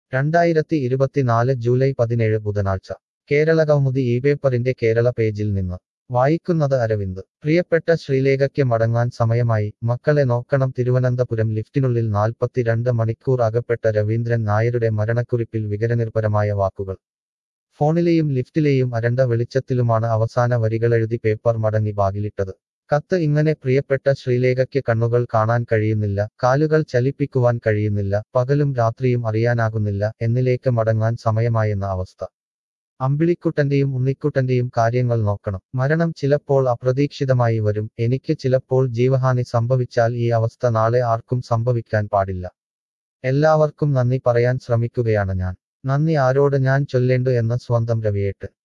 രണ്ടായിരത്തി ഇരുപത്തിനാല് ജൂലൈ പതിനേഴ് ബുധനാഴ്ച കേരള കൗമുദി ഈ പേപ്പറിന്റെ കേരള പേജിൽ നിന്ന് വായിക്കുന്നത് അരവിന്ദ് പ്രിയപ്പെട്ട ശ്രീലേഖയ്ക്ക് മടങ്ങാൻ സമയമായി മക്കളെ നോക്കണം തിരുവനന്തപുരം ലിഫ്റ്റിനുള്ളിൽ നാൽപ്പത്തിരണ്ട് മണിക്കൂർ അകപ്പെട്ട രവീന്ദ്രൻ നായരുടെ മരണക്കുറിപ്പിൽ വികരനിർഭരമായ വാക്കുകൾ ഫോണിലെയും ലിഫ്റ്റിലെയും അരണ്ട വെളിച്ചത്തിലുമാണ് അവസാന വരികളെഴുതി പേപ്പർ മടങ്ങി ബാഗിലിട്ടത് കത്ത് ഇങ്ങനെ പ്രിയപ്പെട്ട ശ്രീലേഖയ്ക്ക് കണ്ണുകൾ കാണാൻ കഴിയുന്നില്ല കാലുകൾ ചലിപ്പിക്കുവാൻ കഴിയുന്നില്ല പകലും രാത്രിയും അറിയാനാകുന്നില്ല എന്നിലേക്ക് മടങ്ങാൻ സമയമായെന്ന അവസ്ഥ അമ്പിളിക്കുട്ടന്റെയും ഉണ്ണിക്കുട്ടന്റെയും കാര്യങ്ങൾ നോക്കണം മരണം ചിലപ്പോൾ അപ്രതീക്ഷിതമായി വരും എനിക്ക് ചിലപ്പോൾ ജീവഹാനി സംഭവിച്ചാൽ ഈ അവസ്ഥ നാളെ ആർക്കും സംഭവിക്കാൻ പാടില്ല എല്ലാവർക്കും നന്ദി പറയാൻ ശ്രമിക്കുകയാണ് ഞാൻ നന്ദി ആരോട് ഞാൻ ചൊല്ലേണ്ടു എന്ന് സ്വന്തം രവിയേട്ട്